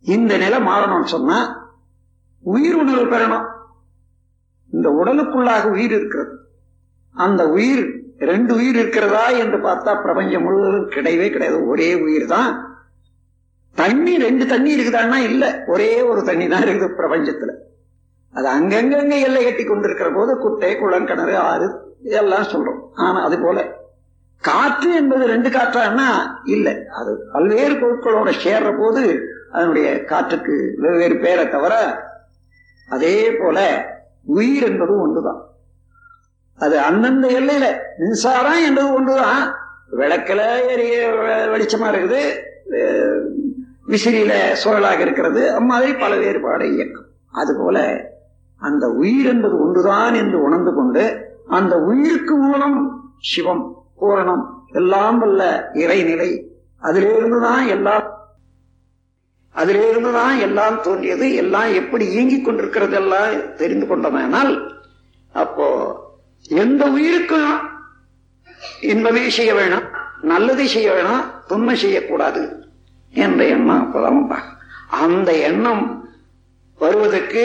இந்த நிலை மாறணும்னு சொன்னா உயிர் உணர்வு பெறணும் இந்த உடலுக்குள்ளாக உயிர் இருக்கிறது அந்த உயிர் ரெண்டு உயிர் இருக்கிறதா என்று பார்த்தா பிரபஞ்சம் முழுவதும் கிடையவே கிடையாது ஒரே உயிர் தான் தண்ணி ரெண்டு தண்ணி இருக்குதான்னா இல்ல ஒரே ஒரு தண்ணி தான் இருக்குது பிரபஞ்சத்துல அது அங்கங்க எல்லை கட்டி கொண்டிருக்கிற போது குட்டை குளம் கிணறு ஆறு இதெல்லாம் சொல்றோம் ஆனா அது போல காற்று என்பது ரெண்டு காற்றான்னா இல்ல அது பல்வேறு பொருட்களோட சேர்ற போது அதனுடைய காற்றுக்கு வெவ்வேறு பேரை தவிர அதே போல உயிர் என்பது ஒன்றுதான் அது அந்தந்த எல்லையில மின்சாரம் என்பது ஒன்றுதான் விளக்குல எரிய வெ- வெளிச்சமா இருக்குது அஹ் விசிறியில சுழலாக இருக்கிறது அம்மாதிரி பல வேறுபாடு இயக்கம் அதுபோல அந்த உயிர் என்பது ஒன்றுதான் என்று உணர்ந்து கொண்டு அந்த உயிருக்கு மூலம் சிவம் பூரணம் எல்லாம் வல்ல இறைநிலை அதிலிருந்துதான் எல்லாம் அதிலிருந்துதான் எல்லாம் தோன்றியது எல்லாம் எப்படி இயங்கிக் கொண்டிருக்கிறது எல்லாம் தெரிந்து கொண்டோமானால் அப்போ எந்த உயிருக்கும் இன்பமே செய்ய வேணும் நல்லதை செய்ய வேணும் துன்மை செய்யக்கூடாது என்ற எண்ணம் அப்பதான் உண்டாகும். அந்த எண்ணம் வருவதற்கு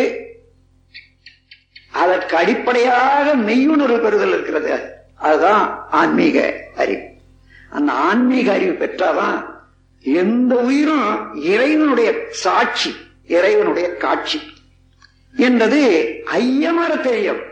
அதற்கு அடிப்படையாக மெய்யுணர்வு பெறுதல் இருக்கிறது அதுதான் ஆன்மீக அறிவு அந்த ஆன்மீக அறிவு பெற்றாதான் எந்த உயிரும் இறைவனுடைய சாட்சி இறைவனுடைய காட்சி என்பது ஐயமர தெரியும்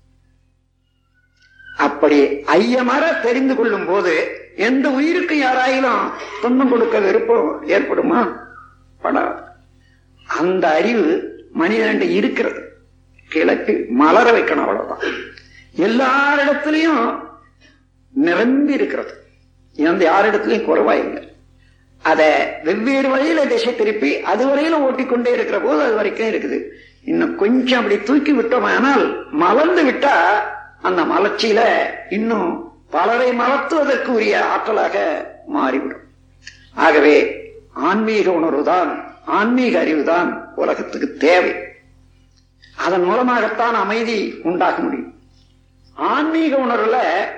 அப்படி ஐயமர தெரிந்து கொள்ளும் போது எந்த உயிருக்கு யாராயிலும் துன்பம் கொடுக்க விருப்பம் ஏற்படுமா படாது அந்த அறிவு மனிதன்ட்ட இருக்கிறது கிளப்பி மலர வைக்கணும் அவ்வளவுதான் எல்லாரிடத்திலையும் நிரம்பி இருக்கிறது எந்த யாரிடத்திலையும் குறைவா இல்லை அதை வெவ்வேறு வழியில திசை திருப்பி அது வரையில ஓட்டிக்கொண்டே இருக்கிற போது அது வரைக்கும் இருக்குது இன்னும் கொஞ்சம் அப்படி தூக்கி விட்டோமானால் மலர்ந்து விட்டா அந்த மலர்ச்சியில இன்னும் பலரை மலர்த்துவதற்கு உரிய ஆற்றலாக மாறிவிடும் ஆகவே ஆன்மீக உணர்வுதான் ஆன்மீக அறிவுதான் உலகத்துக்கு தேவை அதன் மூலமாகத்தான் அமைதி உண்டாக முடியும் ஆன்மீக உணர்வுல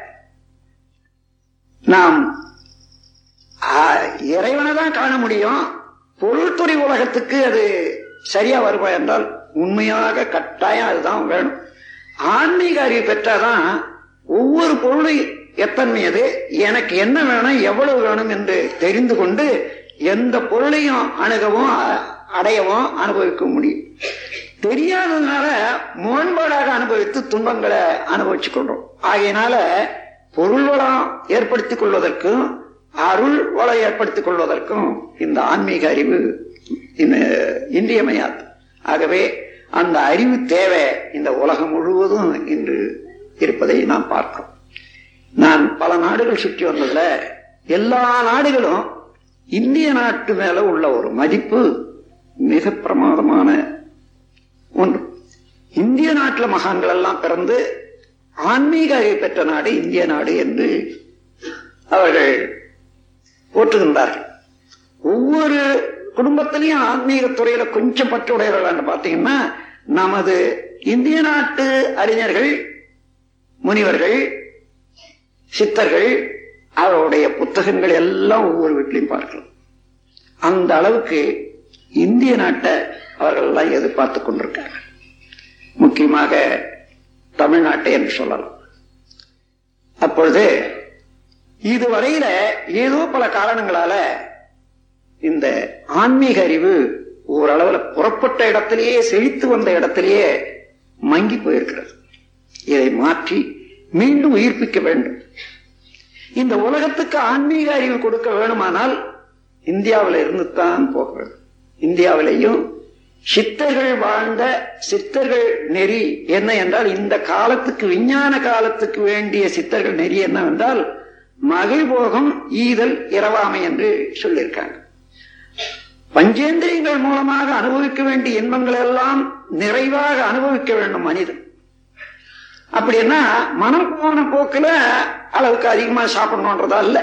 நாம் இறைவனை தான் காண முடியும் பொருள்துறை உலகத்துக்கு அது சரியா வருமா என்றால் உண்மையாக கட்டாயம் அதுதான் வேணும் ஆன்மீக அறிவு பெற்றாதான் ஒவ்வொரு பொருளும் எத்தன்மையது எனக்கு என்ன வேணும் எவ்வளவு வேணும் என்று தெரிந்து கொண்டு எந்த பொருளையும் அணுகவும் அ- அடையவும் அனுபவிக்க முடியும் தெரியாததுனால முரண்பாடாக அனுபவித்து துன்பங்களை அனுபவிச்சுக் கொள்றோம் ஆகையினால பொருள் வளம் ஏற்படுத்திக் கொள்வதற்கும் அருள் வளம் ஏற்படுத்திக் கொள்வதற்கும் இந்த ஆன்மீக அறிவு இன்ன- இன்றியமையாது ஆகவே அந்த அறிவு தேவை இந்த உலகம் முழுவதும் இன்று இருப்பதை நாம் பார்க்கிறோம் நான் பல நாடுகள் சுற்றி வந்ததுல எல்லா நாடுகளும் இந்திய நாட்டு மேல உள்ள ஒரு மதிப்பு மிக பிரமாதமான ஒன்று இந்திய நாட்டுல மகான்கள் எல்லாம் பிறந்து ஆன்மீக அறிவு பெற்ற நாடு இந்திய நாடு என்று அவர்கள் போற்றுகின்றார்கள் ஒவ்வொரு குடும்பத்திலையும் ஆன்மீக துறையில கொஞ்சம் பற்றுடையவர்கள் பார்த்தீங்கன்னா நமது இந்திய நாட்டு அறிஞர்கள் முனிவர்கள் சித்தர்கள் அவருடைய புத்தகங்கள் எல்லாம் ஒவ்வொரு வீட்டிலையும் பார்க்கலாம் அந்த அளவுக்கு இந்திய நாட்டை அவர்கள் எல்லாம் எதிர்பார்த்து கொண்டிருக்கார்கள் முக்கியமாக தமிழ்நாட்டை என்று சொல்லலாம் அப்பொழுது இதுவரையில ஏதோ பல காரணங்களால இந்த ஆன்மீக அறிவு ஓரளவுல புறப்பட்ட இடத்திலேயே செழித்து வந்த இடத்திலேயே மங்கி போயிருக்கிறது இதை மாற்றி மீண்டும் உயிர்ப்பிக்க வேண்டும் இந்த உலகத்துக்கு ஆன்மீக அறிவு கொடுக்க வேணுமானால் இந்தியாவில இருந்து தான் போக வேண்டும் இந்தியாவிலேயும் சித்தர்கள் வாழ்ந்த சித்தர்கள் நெறி என்ன என்றால் இந்த காலத்துக்கு விஞ்ஞான காலத்துக்கு வேண்டிய சித்தர்கள் நெறி என்னவென்றால் மகிழ்போகம் ஈதல் இரவாமை என்று சொல்லியிருக்காங்க பஞ்சேந்திரியங்கள் மூலமாக அனுபவிக்க வேண்டிய இன்பங்கள் எல்லாம் நிறைவாக அனுபவிக்க வேண்டும் மனிதன் அப்படின்னா மனம் போன போக்குல அளவுக்கு அதிகமா சாப்பிடணும்ன்றதா இல்ல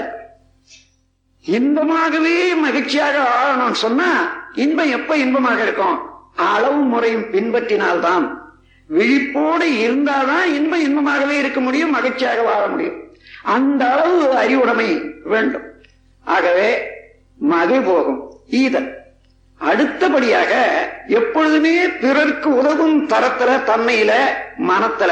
இன்பமாகவே மகிழ்ச்சியாக ஆழணும்னு சொன்னா இன்பம் எப்ப இன்பமாக இருக்கும் அளவு முறையும் பின்பற்றினால்தான் விழிப்போடு இருந்தால்தான் இன்பம் இன்பமாகவே இருக்க முடியும் மகிழ்ச்சியாக வாழ முடியும் அந்த அளவு அறிவுடைமை வேண்டும் ஆகவே மகிழ் போகும் ஈதல் அடுத்தபடியாக எப்பொழுதுமே பிறருக்கு உதவும் தரத்துல தன்மையில மனத்துல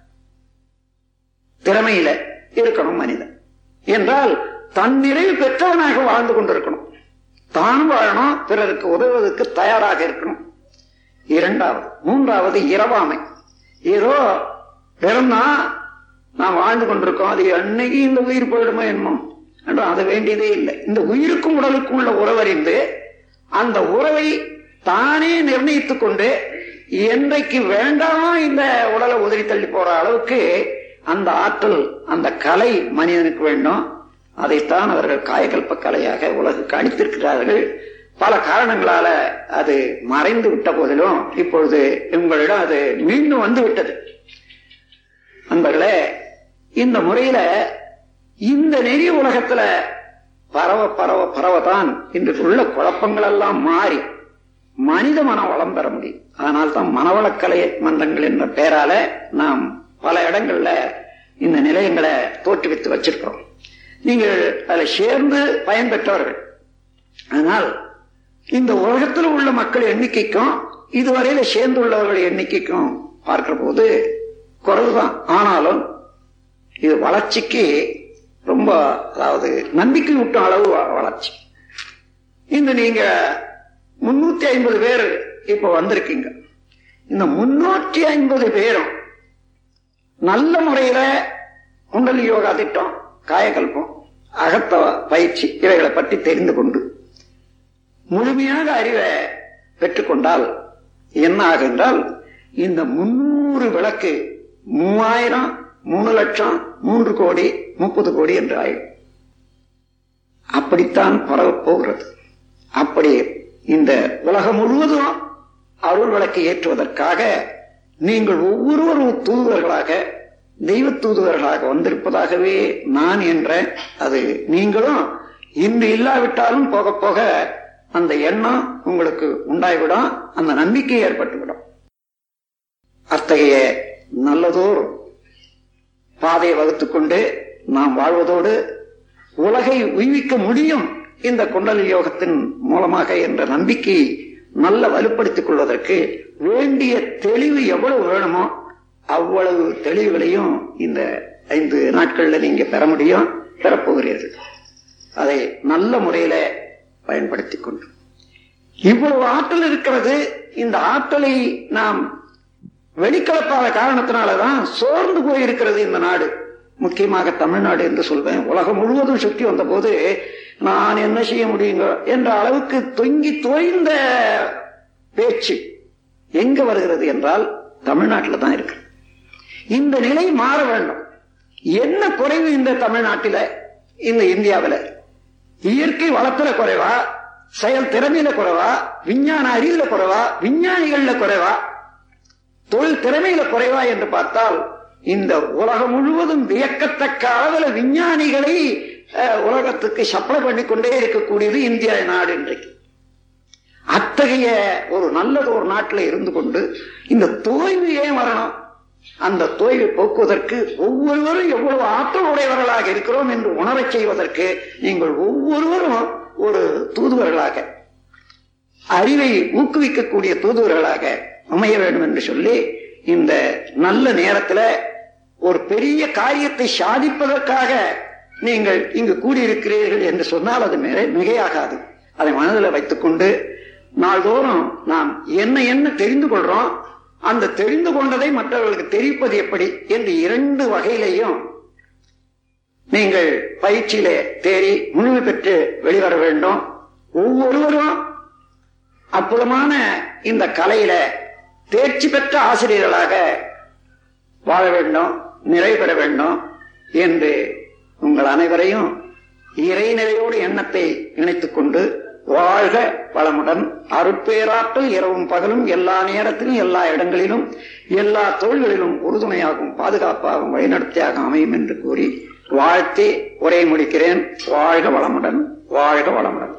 திறமையில இருக்கணும் மனிதன் என்றால் தன் நிறைவு பெற்றவனாக வாழ்ந்து கொண்டிருக்கணும் தான் வாழணும் பிறருக்கு உதவுவதற்கு தயாராக இருக்கணும் இரண்டாவது மூன்றாவது இரவாமை ஏதோ பிறந்தா நாம் வாழ்ந்து கொண்டிருக்கோம் அது அன்னைக்கு இந்த உயிர் போயிடுமோ என்னமோ என்று அது வேண்டியதே இல்லை இந்த உயிருக்கும் உடலுக்கும் உள்ள உறவறிந்து அந்த உறவை தானே நிர்ணயித்துக் கொண்டு என்றைக்கு வேண்டாமோ இந்த உடலை உதறி தள்ளி போற அளவுக்கு அந்த ஆற்றல் அந்த கலை மனிதனுக்கு வேண்டும் அதைத்தான் அவர்கள் காயகல்ப கலையாக உலகுக்கு அளித்திருக்கிறார்கள் பல காரணங்களால அது மறைந்து விட்ட போதிலும் இப்பொழுது உங்களிடம் அது மீண்டும் வந்து விட்டது நண்பர்களே இந்த முறையில இந்த நெறி உலகத்துல பரவ பரவ பரவதான் இன்று உள்ள குழப்பங்கள் எல்லாம் மாறி மனித மன வளம் பெற முடியும் அதனால் தான் மனவளக்கலை மன்றங்கள் என்ற பெயரால நாம் பல இடங்கள்ல இந்த நிலையங்களை தோற்றுவித்து வச்சிருக்கிறோம் நீங்கள் அதில் சேர்ந்து பயன்பெற்றவர்கள் ஆனால் இந்த உலகத்தில் உள்ள மக்கள் எண்ணிக்கைக்கும் இதுவரையில சேர்ந்துள்ளவர்கள் எண்ணிக்கைக்கும் பார்க்கிற போது குறைவுதான் ஆனாலும் இது வளர்ச்சிக்கு ரொம்ப அதாவது நம்பிக்கை ஊட்டும் அளவு வ- வளர்ச்சி இந்த நீங்க முன்னூத்தி ஐம்பது பேர் இப்ப வந்திருக்கீங்க இந்த முன்னூற்றி ஐம்பது பேரும் நல்ல முறையில குண்டலி யோகா திட்டம் காயகல்பம் அகத்த பயிற்சி இவைகளை பற்றி தெரிந்து கொண்டு முழுமையாக அறிவை பெற்றுக்கொண்டால் என்ன ஆகும் என்றால் இந்த முன்னூறு விளக்கு மூவாயிரம் மூணு லட்சம் மூன்று கோடி முப்பது கோடி என்று ஆயிடும் அப்படித்தான் பரவப் போகிறது அப்படி இந்த உலகம் முழுவதும் அருள் விளக்கை ஏற்றுவதற்காக நீங்கள் ஒவ்வொருவரும் தூதுவர்களாக தெய்வ தூதுவர்களாக வந்திருப்பதாகவே நான் என்ற அது நீங்களும் இன்று இல்லாவிட்டாலும் போக போக அந்த எண்ணம் உங்களுக்கு உண்டாய்விடும் அந்த நம்பிக்கை ஏற்பட்டுவிடும் அத்தகைய நல்லதோர் பாதையை வகுத்துக் கொண்டு நாம் வாழ்வதோடு உலகை உய்விக்க முடியும் இந்த குண்டலி யோகத்தின் மூலமாக என்ற நம்பிக்கை நல்ல வலுப்படுத்திக் கொள்வதற்கு வேண்டிய தெளிவு எவ்வளவு வேணுமோ அவ்வளவு தெளிவுகளையும் இந்த ஐந்து நாட்கள்ல நீங்க பெற முடியும் பெறப்போகிறீர்கள் அதை நல்ல முறையில பயன்படுத்திக் கொண்டு இவ்வளவு ஆற்றல் இருக்கிறது இந்த ஆற்றலை நாம் வெளிக்கலப்பாத காரணத்தினாலதான் சோர்ந்து போயிருக்கிறது இந்த நாடு முக்கியமாக தமிழ்நாடு என்று சொல்வேன் உலகம் முழுவதும் சுற்றி வந்த போது நான் என்ன செய்ய முடியுங்க என்ற அளவுக்கு தொங்கி தோய்ந்த பேச்சு எங்க வருகிறது என்றால் தமிழ்நாட்டில் தான் இருக்கு இந்த நிலை மாற வேண்டும் என்ன குறைவு இந்த தமிழ்நாட்டில இந்த இந்தியாவில இயற்கை வளத்துல குறைவா செயல் திறமையில குறைவா விஞ்ஞான அறிவுல குறைவா விஞ்ஞானிகள்ல குறைவா தொழில் திறமையில குறைவா என்று பார்த்தால் இந்த உலகம் முழுவதும் வியக்கத்தக்க அளவில் விஞ்ஞானிகளை அஹ், உலகத்துக்கு சப்ளை பண்ணிக்கொண்டே இருக்கக்கூடியது இந்திய நாடு இன்றைக்கு அத்தகைய ஒரு நல்லது ஒரு நாட்டில் இருந்து கொண்டு இந்த தோய்வு ஏன் வரணும் அந்த தோய்வை போக்குவதற்கு ஒவ்வொருவரும் எவ்வளவு ஆற்றல் உடையவர்களாக இருக்கிறோம் என்று உணரச் செய்வதற்கு நீங்கள் ஒவ்வொருவரும் ஒரு தூதுவர்களாக அறிவை ஊக்குவிக்கக்கூடிய தூதுவர்களாக அமைய வேண்டும் என்று சொல்லி இந்த நல்ல நேரத்துல ஒரு பெரிய காரியத்தை சாதிப்பதற்காக நீங்கள் இங்கு கூடியிருக்கிறீர்கள் என்று சொன்னால் அது மிக- மிகையாகாது அதை மனதில் வைத்துக்கொண்டு நாள்தோறும் நாம் என்ன என்ன தெரிந்து கொள்றோம் அந்த தெரிந்து கொண்டதை மற்றவர்களுக்கு தெரிவிப்பது எப்படி என்று இரண்டு வகையிலையும் நீங்கள் பயிற்சியிலே தேறி முழுமை பெற்று வெளிவர வேண்டும் ஒவ்வொருவரும் அற்புதமான இந்த கலையில தேர்ச்சி பெற்ற ஆசிரியர்களாக வாழ வேண்டும் நிறைவு பெற வேண்டும் என்று உங்கள் அனைவரையும் இறைநிலையோடு எண்ணத்தை இணைத்துக் கொண்டு வாழ்க வளமுடன் அருட்பேராற்றல் இரவும் பகலும் எல்லா நேரத்திலும் எல்லா இடங்களிலும் எல்லா தொழில்களிலும் உறுதுணையாகவும் பாதுகாப்பாகவும் வழிநடத்தியாக அமையும் என்று கூறி வாழ்த்தி உரை முடிக்கிறேன் வாழ்க வளமுடன் வாழ்க வளமுடன்